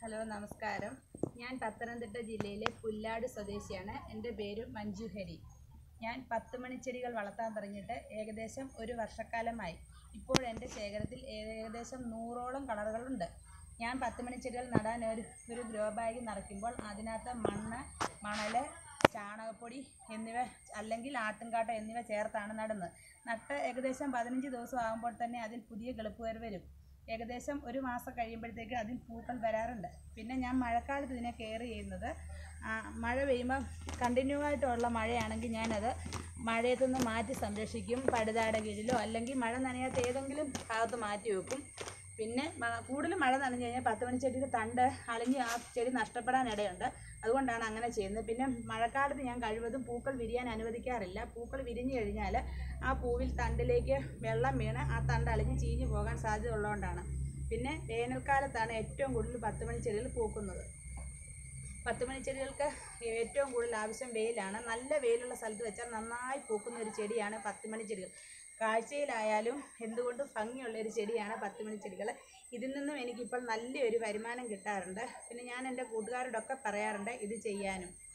hello നമസ്കാരം ഞാൻ പത്തനംതിട്ട ജില്ലയിലെ പുല്ലാട് സ്വദേശിയാണ് എൻ്റെ പേര് മഞ്ജു ഹരി ഞാൻ പത്ത് മണിച്ചെടികൾ വളർത്താൻ തുടങ്ങിയിട്ട് ഏകദേശം ഒരു വർഷക്കാലമായി ഇപ്പോൾ എൻ്റെ ശേഖരത്തിൽ ഏകദേശം നൂറോളം കളറുകളുണ്ട് ഞാൻ പത്ത് മണിച്ചെടികൾ നടാൻ ഒരു ഒരു ഗ്രോ ബാഗ് നിറയ്ക്കുമ്പോൾ അതിനകത്ത് മണ്ണ് മണൽ ചാണകപ്പൊടി എന്നിവ അല്ലെങ്കിൽ ആട്ടുംകാട്ട എന്നിവ ചേർത്താണ് നടുന്നത് നട്ട് ഏകദേശം പതിനഞ്ച് ദിവസം ആകുമ്പോൾ തന്നെ അതിൽ പുതിയ കിളിപ്പുകർ വരും ഏകദേശം ഒരു മാസം കഴിയുമ്പോഴത്തേക്ക് അതിൽ പൂക്കൾ വരാറുണ്ട് പിന്നെ ഞാൻ മഴക്കാലത്ത് ഇതിനെ കെയർ ചെയ്യുന്നത് ആ, മഴ പെയ്യുമ്പോൾ കണ്ടിന്യൂ ആയിട്ടുള്ള മഴയാണെങ്കിൽ ഞാനത് മഴയത്തു നിന്ന് മാറ്റി സംരക്ഷിക്കും പടുതായുടെ കീഴിലോ അല്ലെങ്കിൽ മഴ നനയാത്ത ഏതെങ്കിലും ഭാഗത്ത് മാറ്റി വെക്കും പിന്നെ മ- കൂടുതൽ മഴ നനഞ്ഞു കഴിഞ്ഞാൽ പത്ത് മണി ചെടിയുടെ തണ്ട് അളിഞ്ഞ് ആ ചെടി നഷ്ടപ്പെടാൻ ഇടയുണ്ട് അതുകൊണ്ടാണ് അങ്ങനെ ചെയ്യുന്നത് പിന്നെ മഴക്കാലത്ത് ഞാൻ കഴിവതും പൂക്കൾ വിരിയാൻ അനുവദിക്കാറില്ല പൂക്കൾ വിരിഞ്ഞു കഴിഞ്ഞാൽ ആ പൂവിൽ തണ്ടിലേക്ക് വെള്ളം വീണ് ആ തണ്ട് അളിഞ്ഞ് ചീഞ്ഞു പോകാൻ സാധ്യത ഉള്ളതുകൊണ്ടാണ് പിന്നെ വേനൽക്കാലത്താണ് ഏറ്റവും കൂടുതൽ പത്ത് മണി ചെടികൾ പൂക്കുന്നത് പത്ത് മണി ചെടികൾക്ക് ഏറ്റവും കൂടുതൽ ആവശ്യം വെയിലാണ് നല്ല വെയിലുള്ള സ്ഥലത്ത് വെച്ചാൽ നന്നായി പൂക്കുന്ന ഒരു ചെടിയാണ് പത്ത് മണി ചെടികൾ കാഴ്ചയിലായാലും എന്തുകൊണ്ടും ഭംഗിയുള്ള ഒരു ചെടിയാണ് പത്ത് മണി ചെടികൾ ഇതിൽ നിന്നും എനിക്കിപ്പോൾ നല്ലൊരു വരുമാനം കിട്ടാറുണ്ട് പിന്നെ ഞാൻ എൻ്റെ കൂട്ടുകാരോടൊക്കെ പറയാറുണ്ട് ഇത് ചെയ്യാനും